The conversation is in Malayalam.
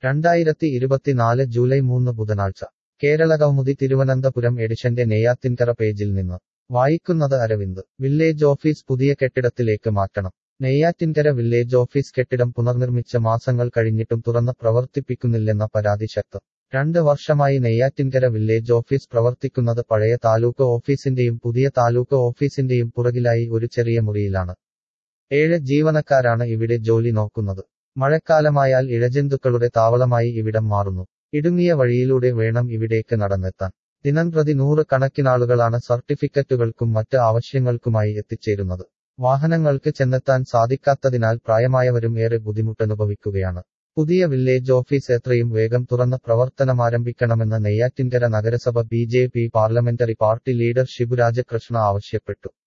രണ്ടായിരത്തി ഇരുപത്തിനാല് ജൂലൈ മൂന്ന് ബുധനാഴ്ച കേരളകൗമുദി തിരുവനന്തപുരം എഡിഷന്റെ നെയ്യാത്തിൻകര പേജിൽ നിന്ന് വായിക്കുന്നത് അരവിന്ദ് വില്ലേജ് ഓഫീസ് പുതിയ കെട്ടിടത്തിലേക്ക് മാറ്റണം നെയ്യാറ്റിൻകര വില്ലേജ് ഓഫീസ് കെട്ടിടം പുനർനിർമ്മിച്ച മാസങ്ങൾ കഴിഞ്ഞിട്ടും തുറന്ന് പ്രവർത്തിപ്പിക്കുന്നില്ലെന്ന പരാതി ശക്തം രണ്ട് വർഷമായി നെയ്യാറ്റിൻകര വില്ലേജ് ഓഫീസ് പ്രവർത്തിക്കുന്നത് പഴയ താലൂക്ക് ഓഫീസിന്റെയും പുതിയ താലൂക്ക് ഓഫീസിന്റെയും പുറകിലായി ഒരു ചെറിയ മുറിയിലാണ് ഏഴ് ജീവനക്കാരാണ് ഇവിടെ ജോലി നോക്കുന്നത് മഴക്കാലമായാൽ ഇഴജന്തുക്കളുടെ താവളമായി ഇവിടം മാറുന്നു ഇടുങ്ങിയ വഴിയിലൂടെ വേണം ഇവിടേക്ക് നടന്നെത്താൻ ദിനംപ്രതി നൂറ് കണക്കിനാളുകളാണ് സർട്ടിഫിക്കറ്റുകൾക്കും മറ്റ് ആവശ്യങ്ങൾക്കുമായി എത്തിച്ചേരുന്നത് വാഹനങ്ങൾക്ക് ചെന്നെത്താൻ സാധിക്കാത്തതിനാൽ പ്രായമായവരും ഏറെ ബുദ്ധിമുട്ടനുഭവിക്കുകയാണ് പുതിയ വില്ലേജ് ഓഫീസ് എത്രയും വേഗം തുറന്ന് പ്രവർത്തനമാരംഭിക്കണമെന്ന് നെയ്യാറ്റിൻകര നഗരസഭ B J P parliamentary party leader Shiburaja Krishna ആവശ്യപ്പെട്ടു